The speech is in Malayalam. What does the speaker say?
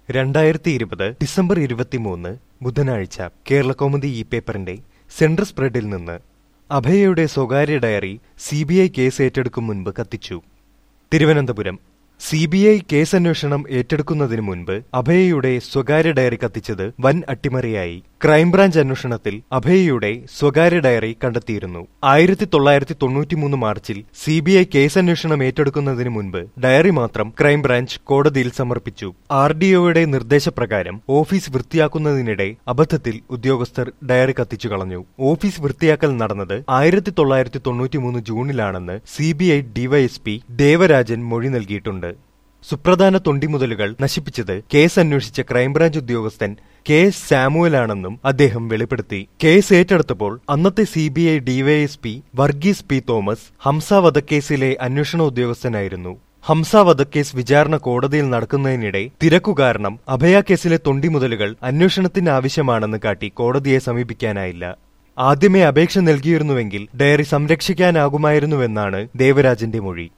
രണ്ടായിരത്തി ഇരുപത് ഡിസംബർ ഇരുപത്തിമൂന്ന് ബുധനാഴ്ച കേരളകൗമുദി ഈ പേപ്പറിന്റെ സെൻട്രൽ സ്പ്രെഡിൽ നിന്ന് അഭയയുടെ സ്വകാര്യ diary C B I case ഏറ്റെടുക്കും മുൻപ് കത്തിച്ചു Thiruvananthapuram C B I case അന്വേഷണം ഏറ്റെടുക്കുന്നതിന് മുൻപ് അഭയയുടെ സ്വകാര്യ ഡയറി കത്തിച്ചത് വൻ അട്ടിമറിയായി ക്രൈംബ്രാഞ്ച് അന്വേഷണത്തിൽ അഭയയുടെ സ്വകാര്യ ഡയറി കണ്ടെത്തിയിരുന്നു ആയിരത്തി തൊള്ളായിരത്തി തൊണ്ണൂറ്റിമൂന്ന് മാർച്ചിൽ സി ബി ഐ കേസ് അന്വേഷണം ഏറ്റെടുക്കുന്നതിന് മുൻപ് ഡയറി മാത്രം ക്രൈംബ്രാഞ്ച് കോടതിയിൽ സമർപ്പിച്ചു ആർ ഡി ഒയുടെ നിർദ്ദേശപ്രകാരം ഓഫീസ് വൃത്തിയാക്കുന്നതിനിടെ അബദ്ധത്തിൽ ഉദ്യോഗസ്ഥർ ഡയറി കത്തിച്ചു കളഞ്ഞു ഓഫീസ് വൃത്തിയാക്കൽ നടന്നത് ആയിരത്തി തൊള്ളായിരത്തി തൊണ്ണൂറ്റിമൂന്ന് ജൂണിലാണെന്ന് C B I DYSP Devarajan മൊഴി നൽകിയിട്ടുണ്ട് സുപ്രധാന തൊണ്ടിമുതലുകൾ നശിപ്പിച്ചത് കേസ് അന്വേഷിച്ച ക്രൈംബ്രാഞ്ച് ഉദ്യോഗസ്ഥൻ കെ എസ് സാമുവലാണെന്നും അദ്ദേഹം വെളിപ്പെടുത്തി കേസ് ഏറ്റെടുത്തപ്പോൾ അന്നത്തെ C B I DYSP Varghese P Thomas Hamsa വധക്കേസിലെ അന്വേഷണ ഉദ്യോഗസ്ഥനായിരുന്നു ഹംസ വധക്കേസ് വിചാരണ കോടതിയിൽ നടക്കുന്നതിനിടെ തിരക്കു കാരണം അഭയ കേസിലെ തൊണ്ടിമുതലുകൾ അന്വേഷണത്തിന് ആവശ്യമാണെന്ന് കാട്ടി കോടതിയെ സമീപിക്കാനായില്ല ആദ്യമേ അപേക്ഷ നൽകിയിരുന്നുവെങ്കിൽ ഡയറി സംരക്ഷിക്കാനാകുമായിരുന്നുവെന്നാണ് ദേവരാജന്റെ മൊഴി